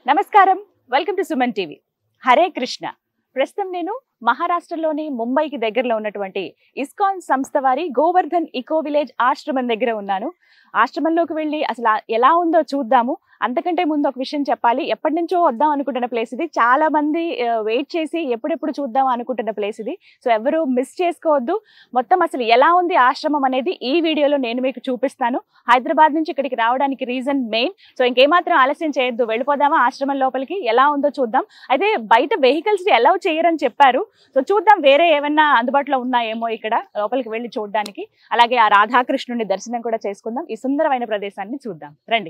నమస్కారం welcome to Suman TV Hare Krishna ప్రస్తుతం నేను మహారాష్ట్రలోని ముంబైకి దగ్గరలో ఉన్నటువంటి ఇస్కాన్ సంస్థ వారి గోవర్ధన్ ఇకో విలేజ్ ఆశ్రమం దగ్గర ఉన్నాను ఆశ్రమంలోకి వెళ్ళి అసలు ఆ- ఎలా ఉందో చూద్దాము అంతకంటే ముందు ఒక విషయం చెప్పాలి ఎప్పటి నుంచో వద్దాం అనుకుంటున్న ప్లేస్ ఇది చాలా మంది వెయిట్ చేసి ఎప్పుడెప్పుడు చూద్దాం అనుకుంటున్న ప్లేస్ ఇది సో ఎవరు మిస్ చేసుకోవద్దు మొత్తం అసలు ఎలా ఉంది ఆశ్రమం అనేది ఈ వీడియోలో నేను మీకు చూపిస్తాను హైదరాబాద్ నుంచి ఇక్కడికి రావడానికి రీజన్ మెయిన్ సో ఇంకేమాత్రం ఆలస్యం చేయొద్దు వెళ్ళిపోదామా ఆశ్రమం లోపలికి ఎలా ఉందో చూద్దాం అయితే బయట వెహికల్స్ ని అలౌ చేయరని చెప్పారు సో చూద్దాం వేరే ఏమన్నా అందుబాటులో ఉన్నాయేమో ఇక్కడ లోపలికి వెళ్ళి చూడడానికి అలాగే ఆ రాధాకృష్ణుని దర్శనం కూడా చేసుకుందాం ఈ సుందరమైన ప్రదేశాన్ని చూద్దాం రండి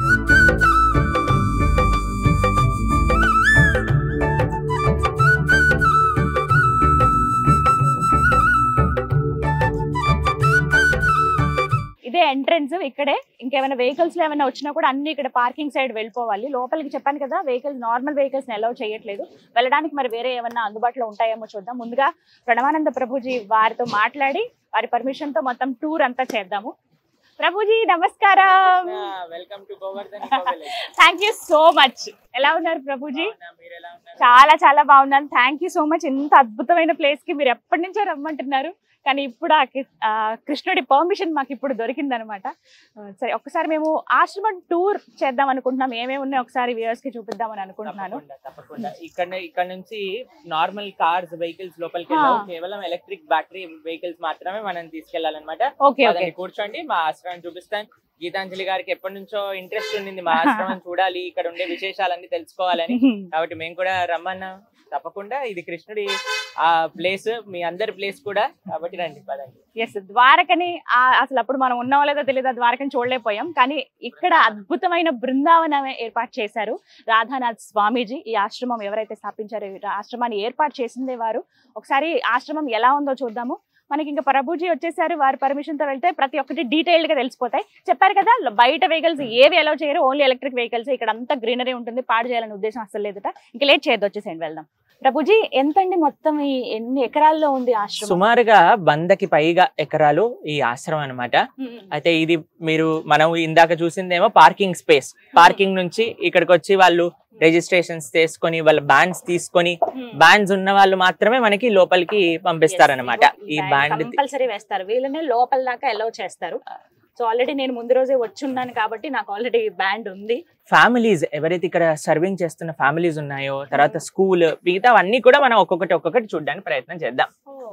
ఇదే ఎంట్రన్స్ ఇక్కడే ఇంకేమైనా వెహికల్స్ ఏమైనా వచ్చినా కూడా అన్ని ఇక్కడ పార్కింగ్ సైడ్ వెళ్ళిపోవాలి లోపలికి చెప్పాను కదా వెహికల్స్ నార్మల్ వెహికల్స్ అలౌ చేయట్లేదు వెళ్ళడానికి మరి వేరే ఏమైనా అందుబాటులో ఉంటాయేమో చూద్దాం ముందుగా ప్రణవానంద ప్రభుజీ వారితో మాట్లాడి వారి పర్మిషన్ తో మొత్తం టూర్ అంతా చేద్దాము ప్రభుజీ నమస్కారం welcome to Govardhan thank you so much ఎలా ఉన్నారు ప్రభుజీ చాలా చాలా బాగున్నాను థ్యాంక్ యూ సో మచ్ ఇంత అద్భుతమైన ప్లేస్ కి మీరు ఎప్పటి నుంచో రమ్మంటున్నారు కానీ ఇప్పుడు ఆ కి- ఆ కృష్ణుడి పర్మిషన్ మాకు ఇప్పుడు దొరికిందనమాట ఆ, సరే ఒకసారి మేము ఆశ్రమం టూర్ చేద్దాం అనుకుంటున్నాం ఏమేమి ఉన్నాయో ఒకసారి వ్యూవర్స్ కి చూపిద్దామని అనుకుంటున్నాను తప్పకుండా తప్పకుండా ఇక్కడ ఇక్కడ నుంచి నార్మల్ కార్స్ వెహికల్స్ లోపలికి వెళ్ళాం ఆ. కేవలం ఎలక్ట్రిక్ బ్యాటరీ వెహికల్స్ మాత్రమే మనం తీసుకెళ్లాలన్నమాట ఓకే ఓకే పదండి, కూర్చోండి మా ఆశ్రమం చూపిస్తాను గీతాంజలి గారికి ఎప్పటి నుంచో ఇంట్రెస్ట్ ఉండింది మా ఆశ్రమం చూడాలి ఇక్కడ ఉండే విశేషాలన్నీ తెలుసుకోవాలని కాబట్టి మేము కూడా రమ్మన్నా తప్పకుండా ఇది కృష్ణుడి ఆ ప్లేస్ మీ అందరి ప్లేస్ కూడా కాబట్టి రండి పదండి ఎస్ ద్వారకని ఆ అసలు అప్పుడు మనం ఉన్నామో లేదో తెలియదు ఆ ద్వారకని చూడలేకపోయాం కానీ ఇక్కడ అద్భుతమైన బృందావనం ఏర్పాటు చేశారు రాధానాథ్ స్వామీజీ ఈ ఆశ్రమం ఎవరైతే స్థాపించారో ఈ ఆశ్రమాన్ని ఏర్పాటు చేసిందే వారు ఒకసారి ఆశ్రమం ఎలా ఉందో చూద్దాము మనకి ఇంకా ప్రభుజీ వచ్చేసారు వారి పర్మిషన్ తో వెళ్తే ప్రతి ఒక్కటి డీటెయిల్డ్ గా తెలిసిపోతాయి చెప్పారు కదా బయట వెహికల్స్ ఏవి అలౌ చేయరు ఓన్లీ ఎలక్ట్రిక్ వెహికల్స్ ఇక్కడ అంతా గ్రీనరీ ఉంటుంది పాడు చేయాలనే ఉద్దేశం అసలు లేదట ఇంకా లేట్ చేయొద్దు వచ్చేసేయండి వెళ్దాం ప్రభుజీ ఎంతండి మొత్తం ఈ ఎన్ని ఎకరాల్లో ఉంది ఆశ్రమం సుమారుగా వందకి పైగా ఎకరాలు ఈ ఆశ్రమం అన్నమాట అయితే ఇది మీరు మనం ఇందాక చూసిందేమో పార్కింగ్ స్పేస్ పార్కింగ్ నుంచి ఇక్కడికి వచ్చి వాళ్ళు రిజిస్ట్రేషన్స్ చేసుకొని వాళ్ళ బ్యాండ్స్ తీసుకొని బ్యాండ్స్ ఉన్న వాళ్ళు మాత్రమే మనకి లోపలికి పంపిస్తారనమాట ఈ బ్యాండ్ కంపల్సరీ వేస్తారు వీళ్ళనే లోపల దాకా అలౌ చేస్తారు సో ఆల్రెడీ నేను ముందు రోజే వచ్చున్నాను కాబట్టి నాకు ఆల్రెడీ బ్యాండ్ ఉంది ఫ్యామిలీస్ ఎవరైతే ఇక్కడ సర్వింగ్ చేస్తున్న ఫ్యామిలీస్ ఉన్నాయో తర్వాత స్కూల్ మిగతా అన్ని కూడా మనం ఒక్కొక్కటి ఒక్కొక్కటి చూడడానికి ప్రయత్నం చేద్దాం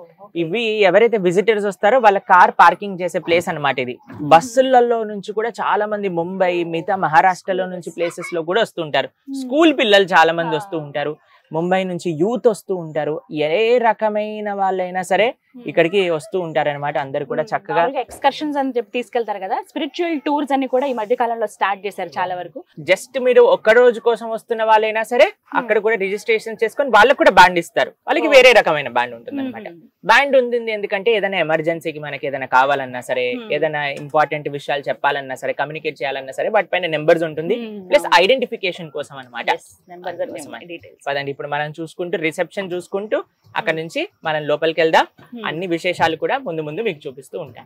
ఇవి ఎవరైతే విజిటర్స్ వస్తారో వాళ్ళ కార్ పార్కింగ్ చేసే ప్లేస్ అన్నమాట ఇది బస్సులలో నుంచి కూడా చాలా మంది ముంబై మిగతా మహారాష్ట్రలో నుంచి ప్లేసెస్ లో కూడా వస్తుంటారు స్కూల్ పిల్లలు చాలా మంది వస్తూ ఉంటారు ముంబై నుంచి యూత్ వస్తూ ఉంటారు ఏ రకమైన వాళ్ళైనా సరే ఇక్కడికి వస్తూ ఉంటారు అనమాట అందరు కూడా చక్కగా ఎక్స్కర్షన్స్ అని చెప్పి తీసుకెళ్తారు కదా స్పిరిచువల్ టూర్స్ అని కూడా ఈ మధ్య కాలంలో స్టార్ట్ చేశారు చాలా వరకు జస్ట్ మీరు ఒక్క రోజు కోసం వస్తున్న వాళ్ళైనా సరే అక్కడ కూడా రిజిస్ట్రేషన్ చేసుకొని వాళ్ళకి కూడా బ్యాండ్ ఇస్తారు వాళ్ళకి Oh. వేరే రకమైన బ్యాండ్ ఉంటుంది అనమాట బ్యాండ్ ఉంది ఎందుకంటే ఏదైనా ఎమర్జెన్సీకి మనకి ఏదైనా కావాలన్నా సరే Hmm. ఏదైనా ఇంపార్టెంట్ విషయాలు చెప్పాలన్నా సరే కమ్యూనికేట్ చేయాలన్నా సరే వాటి పైన నెంబర్స్ ఉంటుంది ప్లస్ ఐడెంటిఫికేషన్ కోసం అనమాట డీటెయిల్స్ పదండి ఇప్పుడు మనం చూసుకుంటూ రిసెప్షన్ చూసుకుంటూ అక్కడ నుంచి మనం లోపలికి వెళ్దాం అన్ని విశేషాలు కూడా ముందు ముందు మీకు చూపిస్తూ ఉంటాం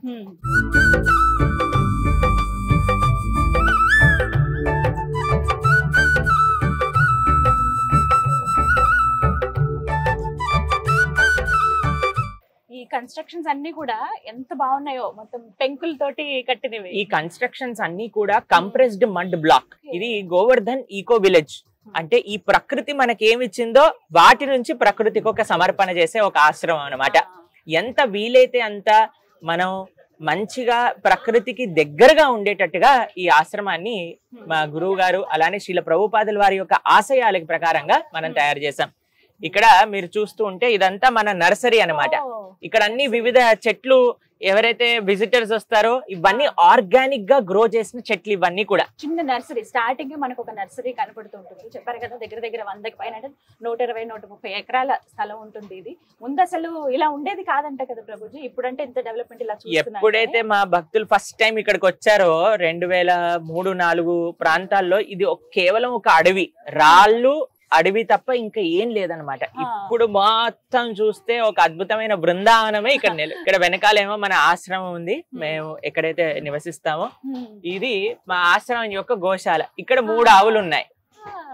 ఈ కన్స్ట్రక్షన్స్ అన్ని కూడా ఎంత బాగున్నాయో మొత్తం పెంకులతోటి కట్టినవి ఈ కన్స్ట్రక్షన్స్ అన్ని కూడా కంప్రెస్డ్ మడ్ బ్లాక్ ఇది గోవర్ధన్ ఈకో విలేజ్ అంటే ఈ ప్రకృతి మనకి ఏమి ఇచ్చిందో వాటి నుంచి ప్రకృతికి ఒక సమర్పణ చేసే ఒక ఆశ్రమం అన్నమాట ఎంత వీలైతే అంత మనం మంచిగా ప్రకృతికి దగ్గరగా ఉండేటట్టుగా ఈ ఆశ్రమాన్ని మా గురువు గారు అలానే శీల ప్రభుపాదుల వారి యొక్క ఆశయాలకు ప్రకారంగా మనం తయారు చేసాం ఇక్కడ మీరు చూస్తూ ఉంటే ఇదంతా మన నర్సరీ అన్నమాట ఇక్కడ అన్ని వివిధ చెట్లు ఎవరైతే విజిటర్స్ వస్తారో ఇవన్నీ ఆర్గానిక్ గా గ్రో చేసిన చెట్లు ఇవన్నీ కూడా చిన్న నర్సరీ స్టార్టింగ్ మనకు ఒక నర్సరీ కనపడుతుంటుంది చెప్పారు కదా దగ్గర దగ్గర వందకి పైన అంటే నూట ఇరవై నూట ముప్పై ఎకరాల స్థలం ఉంటుంది ఇది ముందు అసలు ఇలా ఉండేది కాదంట కదా ప్రభుజీ ఇప్పుడంటే ఇంత డెవలప్మెంట్ ఇలా చూస్తున్నాం ఎప్పుడైతే మా భక్తులు ఫస్ట్ టైం ఇక్కడికి వచ్చారో రెండు వేల మూడు నాలుగు ప్రాంతాల్లో ఇది ఒక- కేవలం ఒక అడవి రాళ్ళు అడవి తప్ప ఇంకా ఏం లేదనమాట ఆ. ఇప్పుడు మొత్తం చూస్తే ఒక అద్భుతమైన బృందావనమే ఇక్కడ నిల- ఇక్కడ వెనకాలేమో మన ఆశ్రమం ఉంది మేము ఎక్కడైతే నివసిస్తామో ఇది మా ఆశ్రమం యొక్క గోశాల ఇక్కడ మూడు ఆవులు ఉన్నాయి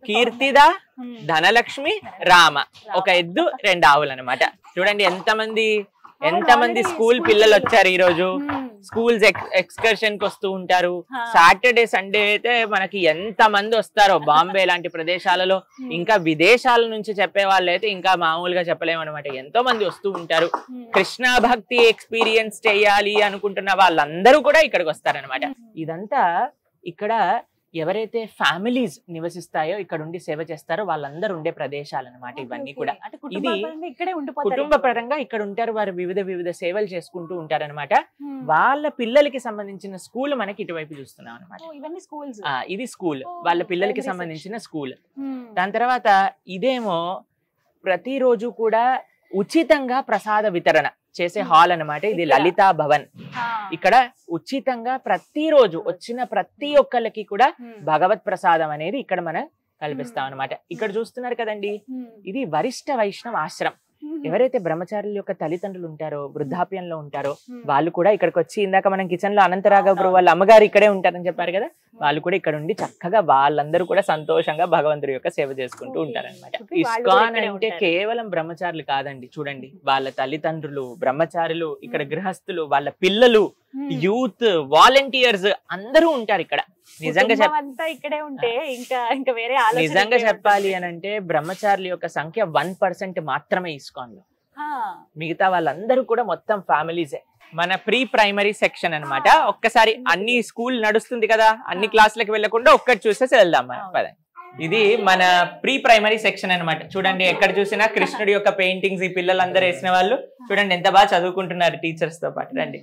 కీర్తిద ధనలక్ష్మి రామ ఒక ఎద్దు రెండు ఆవులు అనమాట చూడండి ఎంతమంది ఎంతమంది స్కూల్ పిల్లలు వచ్చారు ఈ రోజు స్కూల్స్ ఎక్స్కర్షన్ కి వస్తూ ఉంటారు సాటర్డే సండే అయితే మనకి ఎంత మంది వస్తారో బాంబే లాంటి ప్రదేశాలలో ఇంకా విదేశాల నుంచి చెప్పే వాళ్ళు అయితే ఇంకా మామూలుగా చెప్పలేము అనమాట ఎంతో మంది వస్తూ ఉంటారు కృష్ణ భక్తి ఎక్స్పీరియన్స్ చేయాలి అనుకుంటున్న వాళ్ళందరూ కూడా ఇక్కడికి వస్తారనమాట ఇదంతా ఇక్కడ ఎవరైతే ఫ్యామిలీస్ నివసిస్తాయో ఇక్కడ ఉండి సేవ చేస్తారో వాళ్ళందరూ ఉండే ప్రదేశాలు అనమాట ఇవన్నీ కూడా అంటే కుటుంబపరంగా ఇక్కడే ఉండిపోతారు కుటుంబ పరంగా ఇక్కడ ఉంటారు వారు వివిధ వివిధ సేవలు చేసుకుంటూ ఉంటారన్నమాట Hmm. వాళ్ళ పిల్లలకి సంబంధించిన స్కూల్ మనకి ఇటువైపు చూస్తున్నాం అనమాట ఓ, ఇవన్నీ స్కూల్స్ ఇది స్కూల్ Oh, వాళ్ళ పిల్లలకి primary సంబంధించిన స్కూల్ దాని తర్వాత ఇదేమో ప్రతిరోజు కూడా ఉచితంగా ప్రసాద వితరణ చేసే Hmm. హాల్ అన్నమాట ఇది ఇక్కడ? లలితా భవన్ ఇక్కడ ఉచితంగా ప్రతిరోజు వచ్చిన ప్రతి ఒక్కళ్ళకి కూడా భగవత్ ప్రసాదం అనేది ఇక్కడ మనం కల్పిస్తాం అనమాట ఇక్కడ చూస్తున్నారు కదండి ఇది వరిష్ట వైష్ణవ ఆశ్రమం ఎవరైతే బ్రహ్మచారుల యొక్క తల్లిదండ్రులు ఉంటారో వృద్ధాప్యంలో ఉంటారో వాళ్ళు కూడా ఇక్కడికి వచ్చి ఇందాక మనం కిచెన్ లో అనంతరాఘపురం వాళ్ళ అమ్మగారు ఇక్కడే ఉంటారని చెప్పారు కదా వాళ్ళు కూడా ఇక్కడ ఉండి చక్కగా వాళ్ళందరూ కూడా సంతోషంగా భగవంతుడి యొక్క సేవ చేసుకుంటూ Okay. ఉంటారన్నమాట Okay, వాళ్ళు కూడా ఇస్కాన్ ఇక్కడే అంటే ఉంటారు. కేవలం బ్రహ్మచారులు కాదండి చూడండి వాళ్ళ తల్లిదండ్రులు బ్రహ్మచారులు ఇక్కడ గృహస్థులు వాళ్ళ పిల్లలు యూత్ వాలంటీర్స్ అందరూ ఉంటారు ఇక్కడ నిజంగా చెప్ అంతా ఇక్కడే ఉంటే ఇంకా ఇంకా వేరే ఆలోచన నిజంగా ఇంకేం చెప్పాలి ఉంటుంది? అని అంటే బ్రహ్మచారుల యొక్క సంఖ్య వన్ పర్సెంట్ మాత్రమే ఇస్కాన్ లో ఆ, మిగతా వాళ్ళందరూ కూడా మొత్తం ఫ్యామిలీసే మన ప్రీ ప్రైమరీ సెక్షన్ అన్నమాట ఒక్కసారి అన్ని స్కూల్ నడుస్తుంది కదా అన్ని క్లాసులకు వెళ్లకుండా ఒక్కటి చూసేసి వెళ్దాం మనం పదండి ఇది మన ప్రీ ప్రైమరీ సెక్షన్ అన్నమాట చూడండి ఎక్కడ చూసినా కృష్ణుడి యొక్క పెయింటింగ్స్ ఈ పిల్లలందరూ వేసిన వాళ్ళు చూడండి ఎంత బాగా చదువుకుంటున్నారు టీచర్స్ తో పాటు రండి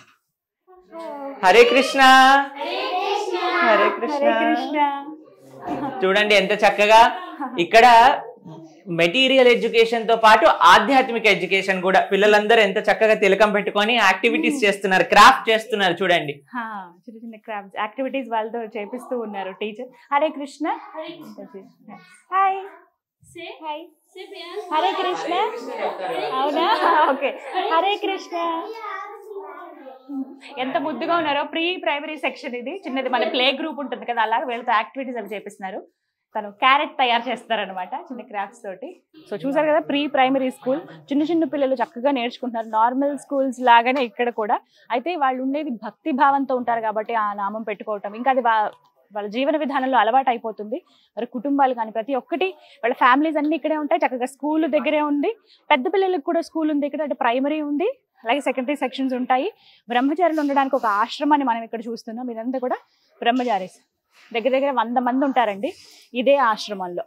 హరే కృష్ణ హరే కృష్ణ హరే కృష్ణ చూడండి ఎంత చక్కగా ఇక్కడ మెటీరియల్ ఎడ్యుకేషన్ తో పాటు ఆధ్యాత్మిక ఎడ్యుకేషన్ కూడా పిల్లలందరూ ఎంత చక్కగా తిలకం పెట్టుకొని యాక్టివిటీస్ చేస్తున్నారు క్రాఫ్ట్ చేస్తున్నారు చూడండి హా, చిన్న చిన్న క్రాఫ్ట్స్ యాక్టివిటీస్ వాళ్ళతో చేపిస్తూ ఉన్నారు teacher Hare Krishna hi hi Hare Krishna అవునా ఓకే హరే కృష్ణ ఎంత ముద్దుగా ఉన్నారో ప్రీ ప్రైమరీ సెక్షన్ ఇది చిన్నది మన ప్లే గ్రూప్ ఉంటుంది కదా అలాగే వీళ్ళతో యాక్టివిటీస్ అవి చేపిస్తున్నారు తను క్యారెట్ తయారు చేస్తారనమాట చిన్న క్రాఫ్ట్స్ తోటి సో చూసారు కదా ప్రీ ప్రైమరీ స్కూల్ చిన్న చిన్న పిల్లలు చక్కగా నేర్చుకుంటున్నారు నార్మల్ స్కూల్స్ లాగానే ఇక్కడ కూడా అయితే వాళ్ళు ఉండేది భక్తి భావంతో ఉంటారు కాబట్టి ఆ నామం పెట్టుకోవటం ఇంకా అది వా- వాళ్ళ జీవన విధానంలో అలవాటు అయిపోతుంది మరి కుటుంబాలు కానీ ప్రతి ఒక్కటి వాళ్ళ ఫ్యామిలీస్ అన్ని ఇక్కడే ఉంటాయి చక్కగా స్కూల్ దగ్గరే ఉంది పెద్ద పిల్లలకు కూడా స్కూల్ ఉంది ఇక్కడ అంటే ప్రైమరీ ఉంది అలాగే సెకండరీ సెక్షన్స్ ఉంటాయి బ్రహ్మచారులు ఉండడానికి ఒక ఆశ్రమాన్ని మనం ఇక్కడ చూస్తున్నాం ఇదంతా కూడా బ్రహ్మచారీస్ దగ్గర దగ్గర వంద మంది ఉంటారండి ఇదే ఆశ్రమంలో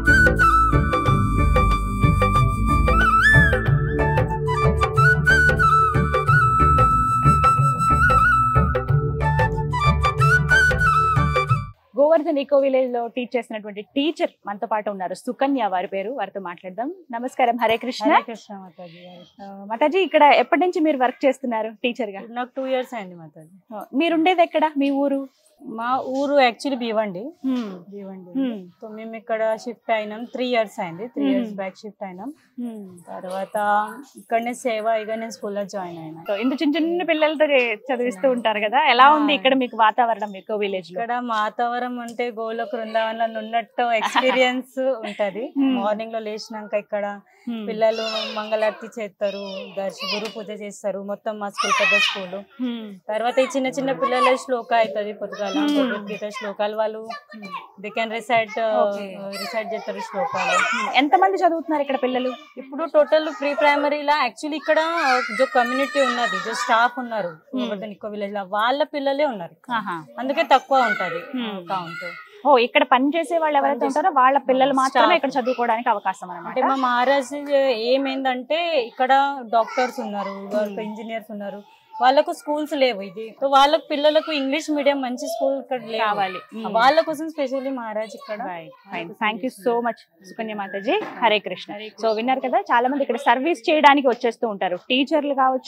గోవర్ధన్ ఈకో విలేజ్ లో టీచ్ చేసినటువంటి టీచర్ మనతో పాటు ఉన్నారు సుకన్య వారి పేరు వారితో మాట్లాడదాం నమస్కారం హరే కృష్ణ హరే కృష్ణ మాతాజీ ఆ, మాతాజీ ఇక్కడ ఎప్పటి నుంచి మీరు వర్క్ చేస్తున్నారు టీచర్ గా నాకు టూ ఇయర్స్ అయింది మాతాజీ ఆ, మీరుండేది ఎక్కడ మీ ఊరు మా ఊరు actually Bhiwandi Bhiwandi Hmm. So మేము ఇక్కడ షిఫ్ట్ అయినాం త్రీ ఇయర్స్ అయింది three Hmm. Years back shift అయినాం తర్వాత ఇక్కడనే సేవ ఇక నేను స్కూల్లో జాయిన్ అయినా సో ఇంత చిన్న చిన్న పిల్లలతో చే- చదివిస్తూ ఉంటారు కదా ఎలా ఉంది ఆ. ఇక్కడ మీకు వాతావరణం ఈకో విలేజ్ లో ఇక్కడ వాతావరణం అంటే గోలోక బృందావనంలో ఉన్నట్టు ఎక్స్పీరియన్స్ ఉంటది Hmm. మార్నింగ్ లో లేచినాక ఇక్కడ Hmm. పిల్లలు మంగళారతి చేస్తారు దర్శ గురు పూజ చేస్తారు మొత్తం మా స్కూల్ పెద్ద స్కూల్ Hmm. తర్వాత ఈ చిన్న చిన్న పిల్లల శ్లోక అవుతుంది పొద్దుగాల Hmm. భగవద్గీత శ్లోకాలు వాళ్ళు they can recite Okay. Recite చేస్తారు శ్లోకాలు Hmm. ఎంతమంది చదువుతున్నారు ఇక్కడ పిల్లలు ఇప్పుడు టోటల్ ప్రీ ప్రైమరీలా యాక్చువల్లీ ఇక్కడ జో కమ్యూనిటీ ఉన్నది జో స్టాఫ్ ఉన్నారు Hmm. ఇంకో విలేజ్ లో వాళ్ళ పిల్లలే ఉన్నారు ఇక్కడ. ఆహా. అందుకే తక్కువ ఉంటది Hmm. కౌంట్ ఓ ఇక్కడ పని చేసే వాళ్ళు ఎవరైతే పనిచేసే- ఉంటారో వాళ్ళ పిల్లలు మాత్రమే Staff. ఇక్కడ చదువుకోవడానికి అవకాశం అంటే అనమాట మా మహారాజ్ ఏమైందంటే ఇక్కడ డాక్టర్స్ ఉన్నారు ఇంజనీర్స్ ఉన్నారు వాళ్ళకు స్కూల్స్ లేవు ఇది సో వాళ్ళకు పిల్లలకు ఇంగ్లీష్ మీడియం మంచి స్కూల్ ఇక్కడ లేవు. కావాలి వాళ్ళ కోసం స్పెషల్లీ మహారాజ్ ఇక్కడ thank you so much Sukanya Mataji Hare Krishna so విన్నారు కదా చాలా మంది ఇక్కడ సర్వీస్ చేయడానికి వచ్చేస్తూ ఉంటారు టీచర్లు కావచ్చు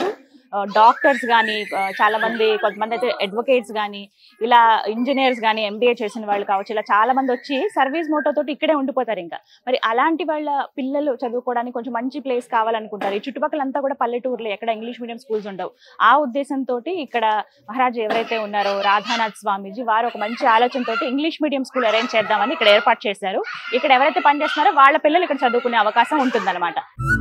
డాక్టర్స్ కానీ చాలా మంది కొంతమంది అయితే అడ్వకేట్స్ కానీ ఇలా ఇంజనీర్స్ కానీ ఎంబీఏ చేసిన వాళ్ళు కావచ్చు ఇలా చాలా మంది వచ్చి సర్వీస్ మోటో తోటి ఇక్కడే ఉండిపోతారు ఇంకా మరి అలాంటి వాళ్ళ పిల్లలు చదువుకోవడానికి కొంచెం మంచి ప్లేస్ కావాలనుకుంటారు ఈ చుట్టుపక్కల అంతా కూడా పల్లెటూరులో ఎక్కడ ఇంగ్లీష్ మీడియం స్కూల్స్ ఉండవు ఆ ఉద్దేశంతో ఇక్కడ మహారాజు ఎవరైతే ఉన్నారో రాధానాథ్ స్వామీజీ వారు ఒక మంచి ఆలోచనతోటి ఇంగ్లీష్ మీడియం స్కూల్ అరేంజ్ చేద్దామని ఇక్కడ ఏర్పాటు చేశారు ఇక్కడ ఎవరైతే పనిచేస్తున్నారో వాళ్ళ పిల్లలు ఇక్కడ చదువుకునే అవకాశం ఉంటుందన్నమాట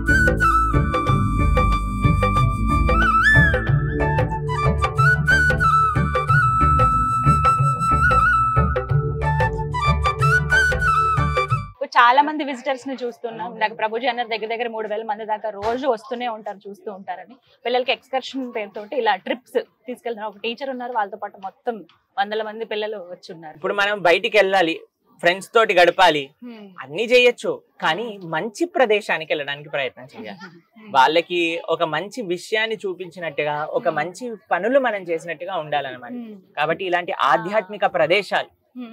ఇప్పుడు చాలా మంది విజిటర్స్ ని చూస్తున్నాం ఇందాక ప్రభుజీ అన్నారు దగ్గర దగ్గర మూడు వేల మంది దాకా రోజు వస్తూనే ఉంటారు చూస్తూ ఉంటారని పిల్లలకి ఎక్స్కర్షన్ పేరుతోటి ఇలా ట్రిప్స్ తీసుకెళ్తున్నారు ఒక టీచర్ ఉన్నారు వాళ్ళతో పాటు మొత్తం వందల మంది పిల్లలు వచ్చి ఉన్నారు ఇప్పుడు మనం బయటికి వెళ్ళాలి ఫ్రెండ్స్ తోటి గడపాలి అన్ని చేయొచ్చు కానీ మంచి ప్రదేశానికి వెళ్ళడానికి ప్రయత్నం చేయాలి వాళ్ళకి ఒక మంచి విషయాన్ని చూపించినట్టుగా ఒక మంచి పనులు మనం చేసినట్టుగా ఉండాలన్నమాట కాబట్టి ఇలాంటి ఆధ్యాత్మిక ప్రదేశాలు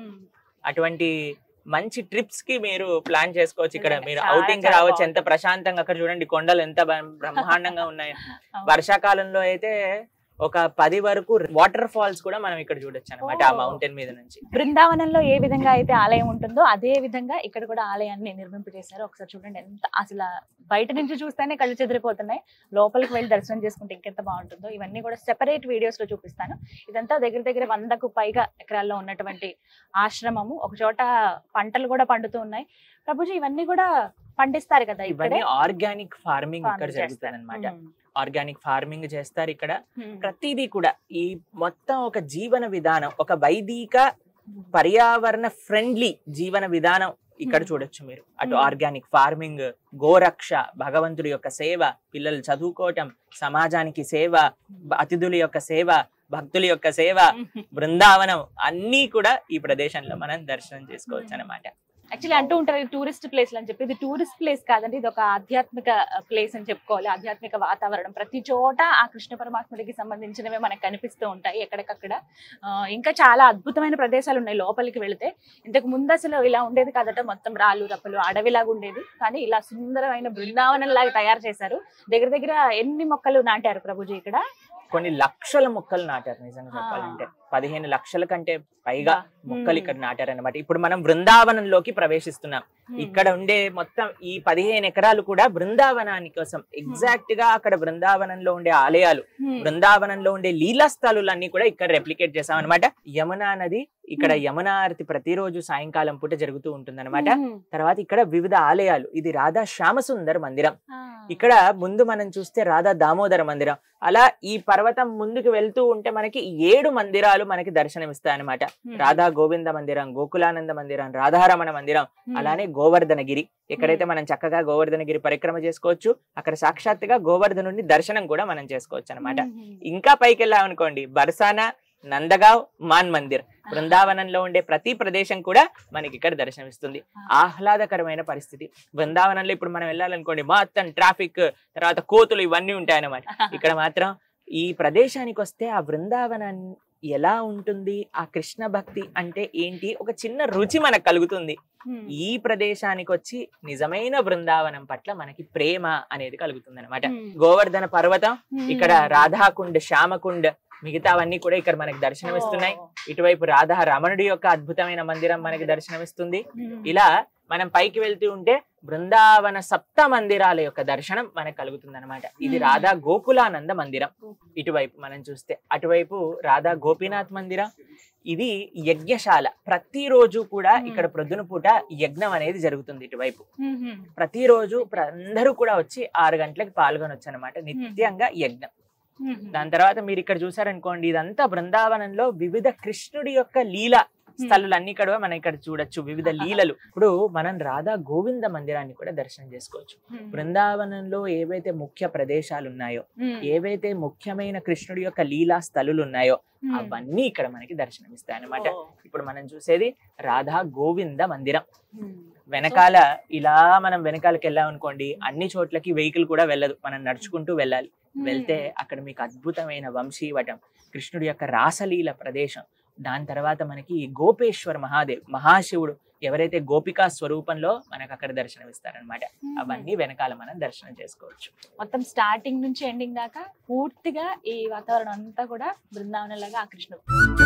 అటువంటి మంచి ట్రిప్స్ కి మీరు ప్లాన్ చేసుకోవచ్చు ఇక్కడ నిజంగా మీరు చాలా అవుటింగ్ చాలా రావచ్చు ఎంత బాగుంటుంది. ప్రశాంతంగా అక్కడ చూడండి కొండలు ఎంత బ- బ్రహ్మాండంగా ఉన్నాయి వర్షాకాలంలో అయితే ఒక పది వరకు వాటర్ ఫాల్స్ కూడా మనం ఇక్కడ చూడొచ్చు అనమాట ఆ ఓ. మౌంటైన్ మీద నుంచి బృందావనంలో ఏ విధంగా అయితే ఆలయం ఉంటుందో అదే విధంగా ఇక్కడ కూడా ఆలయాన్ని నిర్మింపు చేశారు ఒకసారి చూడండి ఎంత అసలు బయట నుంచి చూస్తేనే కళ్ళు చెదిరిపోతున్నాయి లోపలికి వెళ్ళి దర్శనం చేసుకుంటే ఇంకెంత బాగుంటుందో ఇవన్నీ కూడా సెపరేట్ వీడియోస్ లో చూపిస్తాను ఇదంతా దగ్గర దగ్గర వందకు పైగా ఎకరాల్లో ఉన్నటువంటి ఆశ్రమము ఒక చోట పంటలు కూడా పండుతూ ఉన్నాయి ప్రభుజీ ఇవన్నీ కూడా పండిస్తారు కదా ఇవన్నీ ఇక్కడే ఆర్గానిక్ ఫార్మింగ్ ఇక్కడ farming జరుగుతుంది చేస్తారు. అనమాట ఉమ్. ఆర్గానిక్ ఫార్మింగ్ చేస్తారు ఇక్కడ ఉమ్. ప్రతిదీ కూడా ఈ మొత్తం ఒక జీవన విధానం ఒక వైదిక పర్యావరణ ఫ్రెండ్లీ జీవన విధానం ఇక్కడ Hmm. చూడొచ్చు మీరు అటు Hmm. ఆర్గానిక్ ఫార్మింగ్ గోరక్ష భగవంతుడి యొక్క సేవ పిల్లలు చదువుకోవటం సమాజానికి సేవ బ- అతిథుల యొక్క సేవ భక్తుల యొక్క సేవ బృందావనం అన్నీ కూడా ఈ ప్రదేశంలో మనం దర్శనం చేసుకోవచ్చు అనమాట యాక్చువల్లీ అంటూ ఉంటారు ఇది టూరిస్ట్ ప్లేస్ అని చెప్పి ఇది టూరిస్ట్ ప్లేస్ కాదండి ఇది ఒక ఆధ్యాత్మిక ప్లేస్ అని చెప్పుకోవాలి ఆధ్యాత్మిక వాతావరణం ప్రతి చోట ఆ కృష్ణ పరమాత్ముడికి సంబంధించినవే మనకు కనిపిస్తూ ఉంటాయి ఎక్కడికక్కడ ఆ, ఇంకా చాలా అద్భుతమైన ప్రదేశాలు ఉన్నాయి లోపలికి వెళితే ఇంతకు ముందు అసలు ఇలా ఉండేది కాదట మొత్తం రాళ్ళు రప్పలు అడవిలాగా ఉండేది కానీ ఇలా సుందరమైన బృందావనం లాగా తయారు చేశారు దగ్గర దగ్గర ఎన్ని మొక్కలు నాటారు ప్రభుజీ ఇక్కడ కొన్ని లక్షల మొక్కలు నాటారు నిజంగా చెప్పాలంటే పదిహేను లక్షల కంటే పైగా మొక్కలు ఇక్కడ నాటారన్నమాట ఇప్పుడు మనం బృందావనంలోకి ప్రవేశిస్తున్నాం ఇక్కడ ఉండే మొత్తం ఈ పదిహేను ఎకరాలు కూడా బృందావనాని కోసం ఎగ్జాక్ట్ గా అక్కడ బృందావనంలో ఉండే ఆలయాలు బృందావనంలో ఉండే లీలా స్థలులన్నీ కూడా ఇక్కడ రెప్లికేట్ చేసాం అనమాట యమునా నది ఇక్కడ Hmm. యమునా ఆరతి ప్రతిరోజు సాయంకాలం పూట జరుగుతూ ఉంటుంది తర్వాత ఇక్కడ వివిధ ఆలయాలు ఇది రాధా శ్యామసుందర్ మందిరం ఇక్కడ ముందు మనం చూస్తే రాధా దామోదర మందిరం అలా ఈ పర్వతం ముందుకు వెళ్తూ ఉంటే మనకి ఏడు మందిరాలు మనకి దర్శనమిస్తాయి అనమాట రాధా గోవింద మందిరం గోకులానంద మందిరం రాధారమణ మందిరం అలానే గోవర్ధనగిరి ఎక్కడైతే మనం చక్కగా గోవర్ధనగిరి పరిక్రమ చేసుకోవచ్చు అక్కడ సాక్షాత్తుగా గోవర్ధనుడిని దర్శనం కూడా మనం చేసుకోవచ్చు అనమాట ఇంకా పైకి వెళ్ళామనుకోండి బర్సానా నందగావ్ మాన్ మందిర్ బృందావనంలో ఉండే ప్రతి ప్రదేశం కూడా మనకి ఇక్కడ దర్శనమిస్తుంది ఆహ్లాదకరమైన పరిస్థితి బృందావనంలో ఇప్పుడు మనం వెళ్ళాలనుకోండి మొత్తం ట్రాఫిక్ తర్వాత కోతులు ఇవన్నీ ఉంటాయన్నమాట ఇక్కడ మాత్రం ఈ ప్రదేశానికి వస్తే ఆ బృందావనాన్ని ఎలా ఉంటుంది ఆ కృష్ణ భక్తి అంటే ఏంటి ఒక చిన్న రుచి మనకు కలుగుతుంది ఈ ప్రదేశానికి వచ్చి నిజమైన బృందావనం పట్ల మనకి ప్రేమ అనేది కలుగుతుంది అనమాట గోవర్ధన పర్వతం ఇక్కడ రాధాకుండ్ శ్యామకుండ్ మిగతావన్నీ కూడా ఇక్కడ మనకి దర్శనమిస్తున్నాయి ఇటువైపు రాధా రమణుడి యొక్క అద్భుతమైన మందిరం మనకి దర్శనమిస్తుంది ఇలా మనం పైకి వెళ్తూ ఉంటే బృందావన సప్త మందిరాల యొక్క దర్శనం మనకు కలుగుతుంది అనమాట ఇది Hmm. రాధా గోకులానంద మందిరం ఇటువైపు మనం చూస్తే అటువైపు రాధా గోపీనాథ్ మందిరం ఇది యజ్ఞశాల ప్రతిరోజు కూడా Hmm. ఇక్కడ ప్రొద్దున పూట యజ్ఞం అనేది జరుగుతుంది ఇటువైపు ప్రతిరోజు ప్ర- అందరూ కూడా వచ్చి ఆరు గంటలకు పాల్గొనొచ్చు అనమాట నిత్యంగా యజ్ఞం దాని తర్వాత మీరు ఇక్కడ చూసారనుకోండి ఇదంతా బృందావనంలో వివిధ కృష్ణుడి యొక్క లీల స్థలులన్నీ కూడా మనం ఇక్కడ చూడొచ్చు వివిధ లీలలు ఇప్పుడు మనం రాధా గోవింద మందిరాన్ని కూడా దర్శనం చేసుకోవచ్చు బృందావనంలో ఏవైతే ముఖ్య ప్రదేశాలు ఉన్నాయో ఏవైతే ముఖ్యమైన కృష్ణుడి యొక్క లీలా స్థలులు ఉన్నాయో అవన్నీ ఇక్కడ మనకి దర్శనమిస్తాయి అన్నమాట ఇప్పుడు మనం చూసేది రాధా గోవింద మందిరం వెనకాల ఇలా మనం వెనకాలకి వెళ్ళామనుకోండి అన్ని చోట్లకి వెహికల్ కూడా వెళ్ళదు మనం నడుచుకుంటూ వెళ్ళాలి వెళ్తే అక్కడ మీకు అద్భుతమైన వంశీవటం కృష్ణుడి యొక్క రాసలీల ప్రదేశం దాని తర్వాత మనకి గోపేశ్వర మహాదేవ్ మహాశివుడు ఎవరైతే గోపికా స్వరూపంలో మనకు అక్కడ దర్శనం ఇస్తారనమాట అవన్నీ వెనకాల మనం దర్శనం చేసుకోవచ్చు మొత్తం స్టార్టింగ్ నుంచి ఎండింగ్ దాకా పూర్తిగా ఈ వాతావరణం అంతా కూడా బృందావనం లాగా ఆకృష్ణ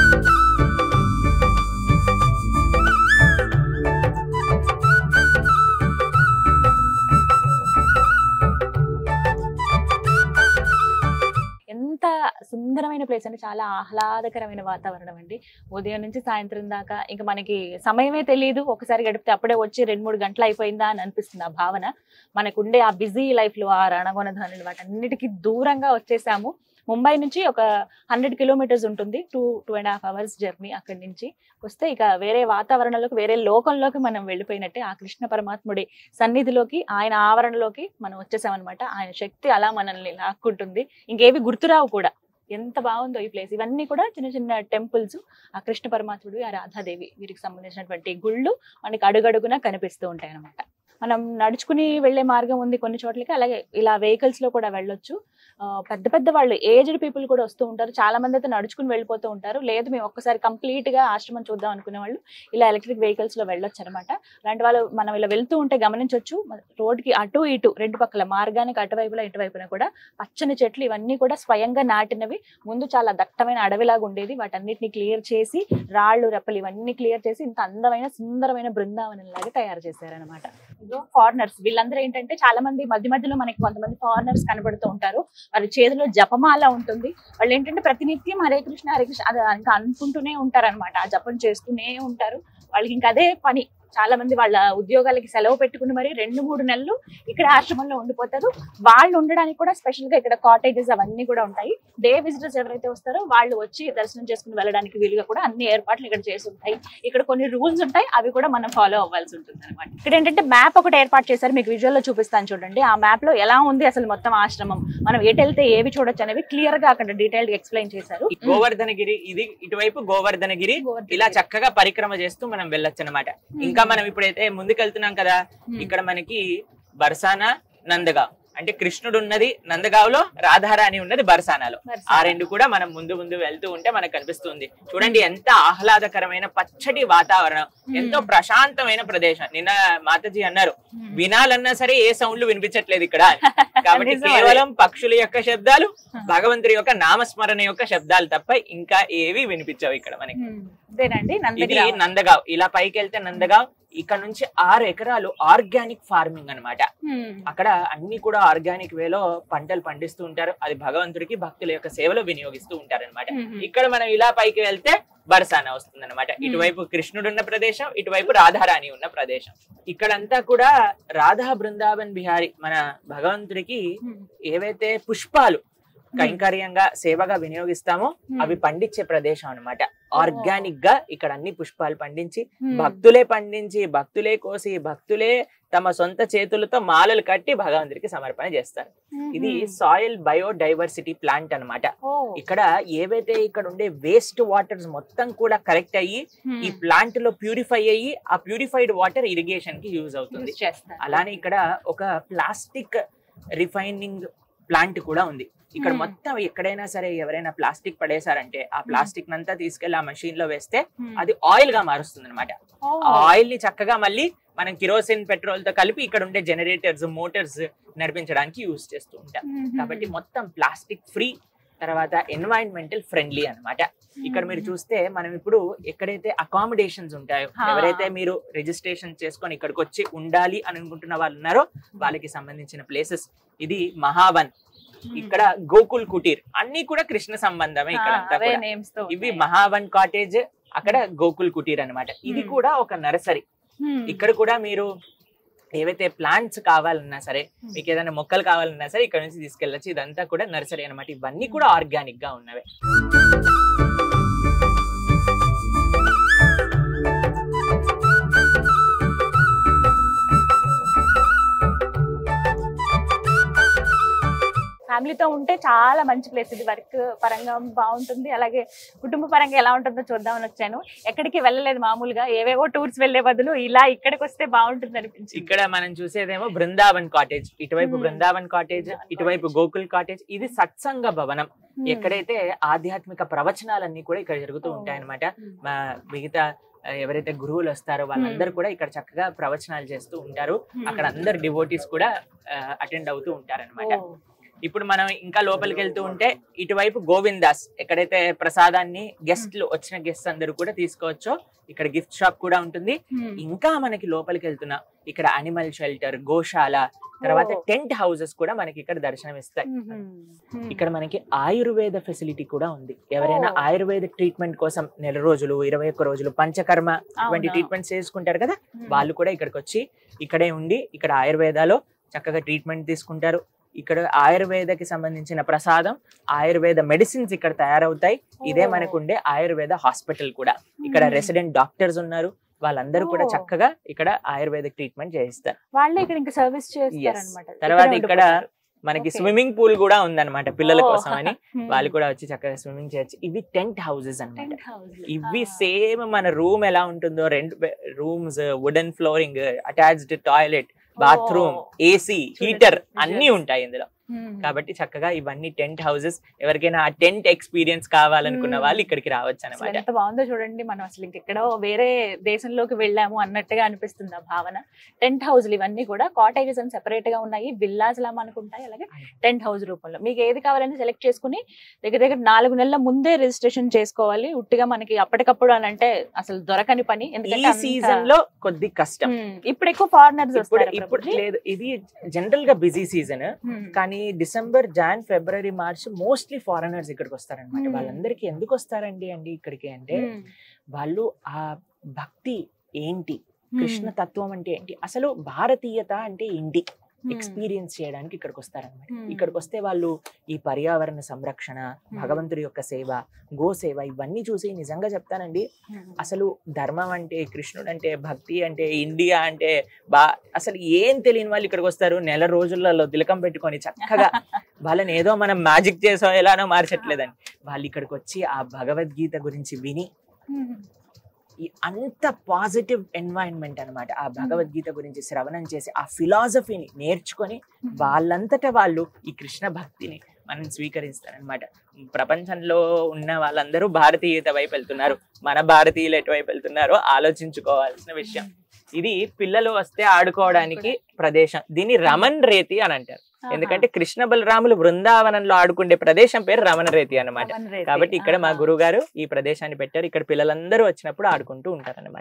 ఎంత సుందరమైన ప్లేస్ అంటే చాలా ఆహ్లాదకరమైన వాతావరణం అండి ఉదయం నుంచి సాయంత్రం దాకా ఇంకా మనకి సమయమే తెలియదు ఒకసారి గడిపితే అప్పుడే వచ్చి రెండు మూడు గంటలు అయిపోయిందా అని అనిపిస్తుంది ఆ భావన మనకుండే ఆ బిజీ లైఫ్ లో ఆ రణగొనధనులు వాటన్నిటికీ దూరంగా వచ్చేసాము ముంబై నుంచి ఒక హండ్రెడ్ కిలోమీటర్స్ ఉంటుంది two two and half hours journey అక్కడి నుంచి వస్తే ఇక వేరే వాతావరణంలోకి వేరే లోకంలోకి మనం వెళ్ళిపోయినట్టే ఆ కృష్ణ పరమాత్ముడి సన్నిధిలోకి ఆయన ఆవరణలోకి మనం వచ్చేసామన్నమాట ఆయన శక్తి అలా మనల్ని లాక్కుంటుంది ఇంకేవి గుర్తురావు కూడా ఎంత బాగుందో ఈ ప్లేస్ ఇవన్నీ కూడా చిన్న చిన్న టెంపుల్స్ ఆ కృష్ణ పరమాత్ముడు ఆ రాధాదేవి వీరికి సంబంధించినటువంటి గుళ్ళు మనకి అడుగడుగునా కనిపిస్తూ ఉంటాయి అన్నమాట మనం నడుచుకుని వెళ్ళే మార్గం ఉంది కొన్ని చోట్లకి అలాగే ఇలా వెహికల్స్ లో కూడా వెళ్ళొచ్చు ఆ, పెద్ద పెద్ద వాళ్ళు ఏజ్డ్ పీపుల్ కూడా వస్తూ ఉంటారు చాలా మంది అయితే నడుచుకుని వెళ్ళిపోతూ ఉంటారు లేదు మేము ఒక్కసారి కంప్లీట్ గా ఆశ్రమం చూద్దాం అనుకునే వాళ్ళు ఇలా ఎలక్ట్రిక్ వెహికల్స్ లో వెళ్ళొచ్చు అనమాట అలాంటి వాళ్ళు మనం ఇలా వెళ్తూ ఉంటే గమనించవచ్చు రోడ్ కి అటు ఇటు రెండు పక్కల మార్గానికి అటువైపులా ఇటువైపున కూడా పచ్చని చెట్లు ఇవన్నీ కూడా స్వయంగా నాటినవి ముందు చాలా దట్టమైన అడవిలాగా ఉండేది వాటన్నిటిని క్లియర్ చేసి రాళ్ళు రెప్పలు ఇవన్నీ క్లియర్ చేసి ఇంత అందమైన సుందరమైన బృందావనం లాగా తయారు చేశారనమాట ఇదో ఫారినర్స్ వీళ్ళందరూ ఏంటంటే చాలా మంది మధ్య మధ్యలో మనకి కొంతమంది ఫారినర్స్ కనబడుతూ ఉంటారు వాళ్ళ చేతిలో జపమాల ఉంటుంది వాళ్ళు ఏంటంటే ప్రతినిత్యం హరే కృష్ణ హరే కృష్ణ అది ఇంకా అనుకుంటూనే ఉంటారు అనమాట ఆ జపం చేస్తూనే ఉంటారు వాళ్ళకి ఇంకా అదే పని చాలా మంది వాళ్ళ ఉద్యోగాలకి సెలవు పెట్టుకుని మరి రెండు మూడు నెలలు ఇక్కడ ఆశ్రమంలో ఉండిపోతారు వాళ్ళు ఉండడానికి కూడా స్పెషల్ గా ఇక్కడ కాటేజెస్ అవన్నీ కూడా ఉంటాయి డే విజిటర్స్ ఎవరైతే వస్తారో వాళ్ళు వచ్చి దర్శనం చేసుకుని వెళ్ళడానికి వీలుగా కూడా అన్ని ఏర్పాట్లు ఇక్కడ చేసి ఉంటాయి ఇక్కడ కొన్ని రూల్స్ ఉంటాయి అవి కూడా మనం ఫాలో అవ్వాల్సి ఉంటుంది అనమాట ఇక్కడ ఏంటంటే మ్యాప్ ఒకటి ఏర్పాటు చేశారు మీకు విజువల్ లో చూపిస్తాను చూడండి ఆ మ్యాప్ లో ఎలా ఉంది అసలు మొత్తం ఆశ్రమం మనం ఎటు వెళ్తే ఏవి చూడొచ్చు అనేవి క్లియర్ గా అక్కడ డీటెయిల్ గా ఎక్స్ప్లెయిన్ చేశారు ఈ గోవర్ధనగిరి ఇది ఇటువైపు గోవర్ధనగిరి ఇలా చక్కగా పరిక్రమ చేస్తూ మనం వెళ్ళొచ్చు అనమాట ఇంకా మనం ఇప్పుడైతే ముందుకెళ్తున్నాం కదా ఇక్కడ మనకి బర్సానా నందగావ్ అంటే కృష్ణుడు ఉన్నది నందగావ్లో రాధారాణి ఉన్నది బర్సానాలో ఆ రెండు కూడా మనం ముందు ముందు వెళ్తూ ఉంటే మనకు కనిపిస్తుంది చూడండి ఎంత ఆహ్లాదకరమైన పచ్చటి వాతావరణం ఎంతో ప్రశాంతమైన ప్రదేశం నిన్న మాతాజీ అన్నారు వినాలన్నా సరే ఏ సౌండ్లు వినిపించట్లేదు ఇక్కడ అని. కాబట్టి నిజం అది. కేవలం పక్షుల యొక్క శబ్దాలు భగవంతుడి యొక్క నామస్మరణ యొక్క శబ్దాలు తప్ప ఇంకా ఏవి వినిపించవు ఇక్కడ మనకి ఇదేనండి ఇది నందగిరి నందగావ్ ఇలా పైకి వెళ్తే నందగావ్ ఇక్కడ నుంచి ఆరు ఎకరాలు ఆర్గానిక్ ఫార్మింగ్ అన్నమాట అక్కడ అన్ని కూడా ఆర్గానిక్ వేలో పంటలు పండిస్తూ ఉంటారు అది భగవంతుడికి భక్తుల యొక్క సేవలో వినియోగిస్తూ ఉంటారు అనమాట ఇక్కడ మనం ఇలా పైకి వెళ్తే బరసానా వస్తుంది అనమాట ఇటువైపు కృష్ణుడు ఉన్న ప్రదేశం ఇటువైపు రాధారాణి ఉన్న ప్రదేశం ఇక్కడంతా కూడా రాధా బృందావన్ బిహారీ మన భగవంతుడికి ఏవైతే పుష్పాలు కైంకర్యంగా సేవగా వినియోగిస్తామో అవి పండించే ప్రదేశం అన్నమాట ఆర్గానిక్ గా ఇక్కడ అన్ని పుష్పాలు పండించి భక్తులే పండించి భక్తులే కోసి భక్తులే తమ సొంత చేతులతో మాలలు కట్టి భగవంతుడికి సమర్పణ చేస్తారు ఇది సాయిల్ బయోడైవర్సిటీ ప్లాంట్ అన్నమాట ఇక్కడ ఏవైతే ఇక్కడ ఉండే వేస్ట్ వాటర్స్ మొత్తం కూడా కలెక్ట్ అయ్యి ఈ ప్లాంట్ లో ప్యూరిఫై అయ్యి ఆ ప్యూరిఫైడ్ వాటర్ ఇరిగేషన్ కి యూజ్ అవుతుంది చేస్తారు అలానే ఇక్కడ ఒక ప్లాస్టిక్ రిఫైనింగ్ ప్లాంట్ కూడా ఉంది ఇక్కడ Hmm. మొత్తం ఎక్కడైనా సరే ఎవరైనా ప్లాస్టిక్ పడేశారంటే ఆ ప్లాస్టిక్ నంతా తీసుకెళ్లి ఆ మషిన్ లో వేస్తే అది ఆయిల్ గా మారుస్తుంది అనమాట ఆ ఆయిల్ ని చక్కగా మళ్ళీ మనం కిరోసిన్ పెట్రోల్ తో కలిపి ఇక్కడ ఉండే జనరేటర్స్ మోటార్స్ నడిపించడానికి యూజ్ చేస్తూ ఉంటాం కాబట్టి మొత్తం ప్లాస్టిక్ ఫ్రీ తర్వాత ఎన్వైరన్మెంటల్ ఫ్రెండ్లీ అన్నమాట ఇక్కడ మీరు చూస్తే మనం ఇప్పుడు ఎక్కడైతే అకామిడేషన్స్ ఉంటాయో ఆ. ఎవరైతే మీరు రిజిస్ట్రేషన్ చేసుకొని ఇక్కడికి వచ్చి ఉండాలి అని అనుకుంటున్న వాళ్ళు ఉన్నారో వాళ్ళకి సంబంధించిన ప్లేసెస్ ఇది మహావన్ ఇక్కడ గోకుల్ కుటీర్ అన్ని కూడా కృష్ణ సంబంధమే ఇక్కడ అంతా అవే కూడా. నేమ్స్ తో ఇవి మహావన్ కాటేజ్ అక్కడ గోకుల్ కుటీర్ అన్నమాట ఇది Hmm. కూడా ఒక నర్సరీ ఇక్కడ కూడా మీరు ఏవైతే ప్లాంట్స్ కావాలన్నా సరే మీకు ఏదైనా మొక్కలు కావాలన్నా సరే ఇక్కడ నుంచి తీసుకెళ్ళచ్చు ఇదంతా కూడా నర్సరీ అన్నమాట ఇవన్నీ కూడా ఆర్గానిక్ గా ఉన్నవే ఫ్యామిలీతో ఉంటే చాలా మంచి ప్లేస్ ఇది వర్క్ పరంగా బాగుంటుంది అలాగే కుటుంబ పరంగా ఎలా ఉంటుందో చూద్దామని వచ్చాను ఎక్కడికి వెళ్ళలేదు మామూలుగా ఏవేవో టూర్స్ వెళ్లే బదులు ఇలా ఇక్కడికి వస్తే బాగుంటుంది అనిపించింది ఇక్కడ మనం చూసేదేమో బృందావన్ కాటేజ్ ఇటువైపు Hmm. బృందావన్ కాటేజ్ ఇటువైపు గోకుల్ కాటేజ్ ఇది సత్సంగ భవనం ఎక్కడైతే ఆధ్యాత్మిక ప్రవచనాలన్నీ కూడా ఇక్కడ జరుగుతూ Oh. ఉంటాయన్నమాట Hmm. మా మిగతా ఆ, ఎవరైతే గురువులు వస్తారో వాళ్ళందరూ కూడా ఇక్కడ చక్కగా ప్రవచనాలు చేస్తూ ఉంటారు అక్కడ అందరు డివోటీస్ కూడా అటెండ్ అవుతూ ఉంటారన్నమాట ఇప్పుడు మనం ఇంకా లోపలికి వెళ్తూ ఉంటే ఇటువైపు గోవింద్ దాస్ ఎక్కడైతే ప్రసాదాన్ని గెస్ట్లు వచ్చిన గెస్ట్ అందరూ కూడా తీసుకోవచ్చో ఇక్కడ గిఫ్ట్ షాప్ కూడా ఉంటుంది ఇంకా మనకి లోపలికి వెళ్తున్నా ఇక్కడ అనిమల్ షెల్టర్ గోశాల తర్వాత ఓ. టెంట్ హౌసెస్ కూడా మనకి ఇక్కడ దర్శనం ఇస్తాయి ఇక్కడ మనకి ఆయుర్వేద ఫెసిలిటీ కూడా ఉంది ఎవరైనా ఓ. ఆయుర్వేద ట్రీట్మెంట్ కోసం నెల రోజులు ఇరవై ఒక్క రోజులు పంచకర్మ ఇటువంటి ట్రీట్మెంట్స్ చేసుకుంటారు కదా వాళ్ళు కూడా ఇక్కడికి వచ్చి ఇక్కడే ఉండి ఇక్కడ ఆయుర్వేదాలో చక్కగా ట్రీట్మెంట్ తీసుకుంటారు ఇక్కడ ఆయుర్వేదకి సంబంధించిన ప్రసాదం ఆయుర్వేద మెడిసిన్స్ ఇక్కడ తయారవుతాయి ఇదే ఓ. మనకు ఉండే ఆయుర్వేద హాస్పిటల్ కూడా ఇక్కడ రెసిడెంట్ డాక్టర్స్ ఉన్నారు వాళ్ళందరూ కూడా ఓ. చక్కగా ఇక్కడ ఆయుర్వేదిక్ ట్రీట్మెంట్ చేయిస్తారు వాళ్ళే ఇక్కడ ఇంకా సర్వీస్ చేస్తారన్నమాట తర్వాత ఇక్కడ మనకి Okay. స్విమ్మింగ్ పూల్ కూడా ఉందన్నమాట పిల్లల ఓ. కోసం అని వాళ్ళు కూడా వచ్చి చక్కగా స్విమ్మింగ్ చేయొచ్చు ఇవి టెంట్ హౌసెస్ అన్నమాట ఇవి సేమ్ మన రూమ్ ఎలా ఉంటుందో రెండు rooms wooden flooring attached toilet bathroom AC heater అన్ని ఉంటాయి ఇందులో కాబట్టి చక్కగా ఇవన్నీ టెంట్ హౌసెస్ ఎవరికైనా ఆ టెంట్ ఎక్స్పీరియన్స్ కావాలనుకున్న Hmm. వాళ్ళు ఇక్కడికి రావచ్చు అసలు అనమాట ఎంత బాగుందో చూడండి మనం అసలు ఇంకెక్కడో వేరే దేశంలోకి వెళ్ళాము అన్నట్టుగా అనిపిస్తుంది ఆ భావన టెంట్ హౌస్లు ఇవన్నీ కూడా కాటేజెస్ అని సెపరేట్ గా ఉన్నాయి విల్లాస్ లాగా అనుకుంటాయి అలాగే టెంట్ హౌస్ రూపంలో మీకు ఏది కావాలని సెలెక్ట్ చేసుకుని దగ్గర దగ్గర నాలుగు నెలల ముందే రిజిస్ట్రేషన్ చేసుకోవాలి ఉట్టిగా మనకి అప్పటికప్పుడు అని అంటే అసలు దొరకని పని ఈ ఎందుకంటే అంత- సీజన్ లో కొద్ది కష్టం Hmm. ఇప్పుడు ఎక్కువ ఫారినర్స్ ఇప్పుడు వస్తారు ఇప్పుడు లేదు ఇది జనరల్ గా బిజీ సీజన్ కానీ December Jan February March mostly foreigners ఇక్కడికి వస్తారనమాట Hmm. వాళ్ళందరికీ ఎందుకు వస్తారండి అండి ఇక్కడికి అంటే వాళ్ళు ఆ భక్తి ఏంటి కృష్ణ తత్వం అంటే ఏంటి అసలు భారతీయత అంటే ఏంటి ఎక్స్పీరియన్స్ చేయడానికి ఇక్కడికి వస్తారనమాట Hmm. ఇక్కడికి వస్తే వాళ్ళు ఈ పర్యావరణ సంరక్షణ భగవంతుడి యొక్క సేవ గో సేవ ఇవన్నీ చూసి నిజంగా చెప్తానండి అసలు ధర్మం అంటే కృష్ణుడు అంటే భక్తి అంటే ఇండియా అంటే బా అసలు ఏం తెలియని వాళ్ళు ఇక్కడికి వస్తారు నెల రోజులలో తిలకం పెట్టుకొని చక్కగా వాళ్ళని ఏదో మనం మ్యాజిక్ చేసో ఎలానో మార్చట్లేదని వాళ్ళు ఇక్కడికి వచ్చి ఆ భగవద్గీత గురించి విని ఈ అంత పాజిటివ్ ఎన్వైరన్మెంట్ అన్నమాట ఆ భగవద్గీత గురించి శ్రవణం చేసి ఆ ఫిలాసఫీని నేర్చుకొని వాళ్ళంతటా వాళ్ళు ఈ కృష్ణ భక్తిని మనం స్వీకరిస్తారనమాట ప్రపంచంలో ఉన్న వాళ్ళందరూ భారతీయత వైపు వెళ్తున్నారు మన భారతీయులు ఎటువైపు వెళ్తున్నారో ఆలోచించుకోవాల్సిన విషయం ఇది పిల్లలు వస్తే ఆడుకోవడానికి ప్రదేశం దీన్ని రమణ్ రేతి అని అంటారు ఎందుకంటే కృష్ణ బలరాములు బృందావనంలో ఆడుకునే ప్రదేశం పేరు రమణ రేతి అన్నమాట కాబట్టి ఇక్కడ మా గురువు గారు ఈ ప్రదేశాన్ని పెట్టారు ఇక్కడ పిల్లలందరూ వచ్చినప్పుడు ఆడుకుంటూ ఉంటారు అనమాట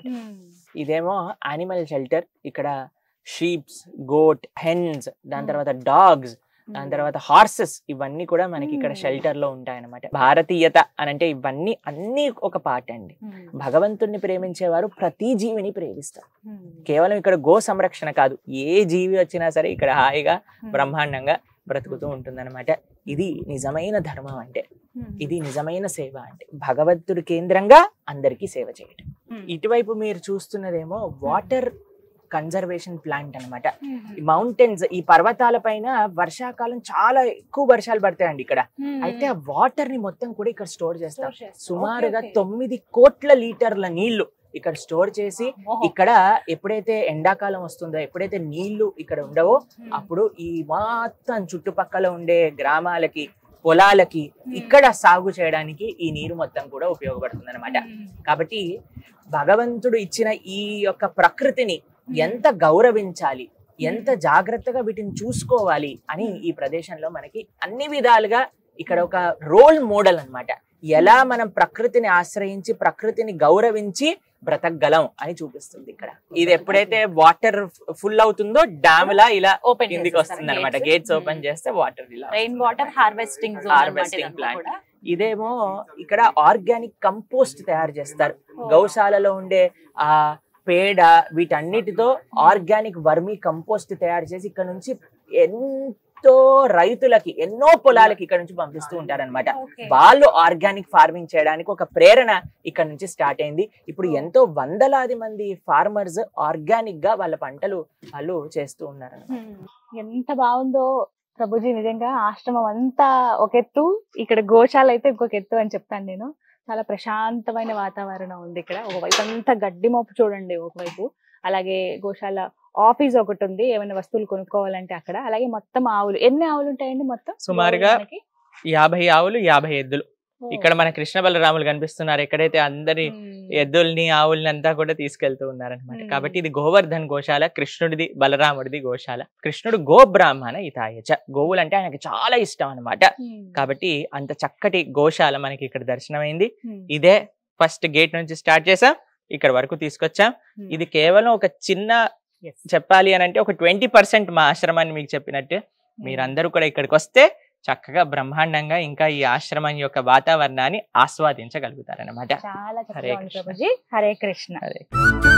ఇదేమో యానిమల్ షెల్టర్ ఇక్కడ షీప్స్ గోట్ హెన్స్ దాని తర్వాత డాగ్స్ దాని తర్వాత హార్సెస్ ఇవన్నీ కూడా మనకి ఇక్కడ Hmm. షెల్టర్ లో ఉంటాయి అనమాట భారతీయత అని అంటే ఇవన్నీ అన్ని ఒక పార్ట్ అండి భగవంతుణ్ణి ప్రేమించేవారు ప్రతి జీవిని ప్రేమిస్తారు కేవలం ఇక్కడ గో సంరక్షణ కాదు ఏ జీవి వచ్చినా సరే ఇక్కడ హాయిగా బ్రహ్మాండంగా బ్రతుకుతూ ఉంటుందన్నమాట ఇది నిజమైన ధర్మం అంటే ఇది నిజమైన సేవ అంటే భగవంతుడి కేంద్రంగా అందరికీ సేవ చేయటం ఇటువైపు మీరు చూస్తున్నదేమో వాటర్ కన్జర్వేషన్ ప్లాంట్ అన్నమాట ఈ మౌంటైన్స్ ఈ పర్వతాల పైన వర్షాకాలం చాలా ఎక్కువ వర్షాలు పడతాయండి ఇక్కడ అయితే ఆ వాటర్ ని మొత్తం కూడా ఇక్కడ స్టోర్ చేస్తారు సుమారుగా తొమ్మిది కోట్ల లీటర్ల నీళ్లు ఇక్కడ స్టోర్ చేసి ఇక్కడ ఎప్పుడైతే ఎండాకాలం వస్తుందో ఎప్పుడైతే నీళ్లు ఇక్కడ ఉండవో అప్పుడు ఈ మొత్తం చుట్టుపక్కల ఉండే గ్రామాలకి పొలాలకి ఇక్కడ సాగు చేయడానికి ఈ నీరు మొత్తం కూడా ఉపయోగపడుతుంది అనమాట కాబట్టి భగవంతుడు ఇచ్చిన ఈ యొక్క ప్రకృతిని ఎంత గౌరవించాలి ఎంత జాగ్రత్తగా వీటిని చూసుకోవాలి అని ఈ ప్రదేశంలో మనకి అన్ని విధాలుగా ఇక్కడ ఒక రోల్ మోడల్ అన్నమాట ఎలా మనం ప్రకృతిని ఆశ్రయించి ప్రకృతిని గౌరవించి బ్రతకగలం అని చూపిస్తుంది ఇక్కడ ఇది ఎప్పుడైతే వాటర్ ఫుల్ అవుతుందో డ్యామ్ లా ఇలా ఓపెన్ కిందికి వస్తుంది అనమాట గేట్స్ ఓపెన్ చేస్తే వాటర్ ఇలా rain water harvesting Harvesting plant. ఇదేమో ఇక్కడ ఆర్గానిక్ కంపోస్ట్ తయారు చేస్తారు గౌశాలలో ఉండే ఆ పేడ వీటన్నిటితో ఆర్గానిక్ వర్మీ కంపోస్ట్ తయారు చేసి ఇక్కడ నుంచి ఎంతో రైతులకి ఎన్నో పొలాలకి ఇక్కడ నుంచి పంపిస్తూ ఉంటారన్నమాట వాళ్ళు ఆర్గానిక్ ఫార్మింగ్ చేయడానికి ఒక ప్రేరణ ఇక్కడ నుంచి స్టార్ట్ అయింది ఇప్పుడు ఎంతో వందలాది మంది ఫార్మర్స్ ఆర్గానిక్ గా వాళ్ళ పంటలు వాళ్ళు చేస్తూ ఉన్నారు ఎంత బాగుందో ప్రభుజీ నిజంగా ఆశ్రమం అంతా ఒక ఎత్తు ఇక్కడ గోశాల అయితే ఇంకొక ఎత్తు అని చెప్తాను నేను చాలా ప్రశాంతమైన వాతావరణం ఉంది ఇక్కడ ఒకవైపు అంతా గడ్డి మోపు చూడండి ఒకవైపు అలాగే గోశాల ఆఫీస్ ఒకటి ఉంది ఏమైనా వస్తువులు కొనుక్కోవాలంటే అక్కడ అలాగే మొత్తం ఆవులు ఎన్ని ఆవులు ఉంటాయండి మొత్తం సుమారుగా మనకి? యాభై ఆవులు యాభై ఎద్దులు ఇక్కడ మన కృష్ణ బలరాములు కనిపిస్తున్నారు ఎక్కడైతే అందరి ఎద్దుల్ని ఆవుల్ని అంతా కూడా తీసుకెళ్తూ ఉన్నారనమాట Hmm. కాబట్టి ఇది గోవర్ధన్ గోశాల కృష్ణుడిది బలరాముడిది గోశాల కృష్ణుడు గో బ్రాహ్మణ ఇతాయచ గోవులు అంటే ఆయనకి చాలా ఇష్టం అన్నమాట కాబట్టి అంత చక్కటి గోశాల మనకి ఇక్కడ దర్శనమైంది ఇదే ఫస్ట్ గేట్ నుంచి స్టార్ట్ చేసాం ఇక్కడ వరకు తీసుకొచ్చాం ఇది కేవలం ఒక చిన్న చెప్పాలి అని అంటే ఒక ట్వంటీ పర్సెంట్ మా ఆశ్రమాన్ని మీకు చెప్పినట్టు మీరందరూ కూడా ఇక్కడికి వస్తే చక్కగా బ్రహ్మాండంగా ఇంకా ఈ ఆశ్రమం యొక్క వాతావరణాన్ని ఆస్వాదించగలుగుతారన్నమాట చాలా హరే చక్కగా ఉంది కృష్ణ. ప్రభుజీ హరే కృష్ణ అదే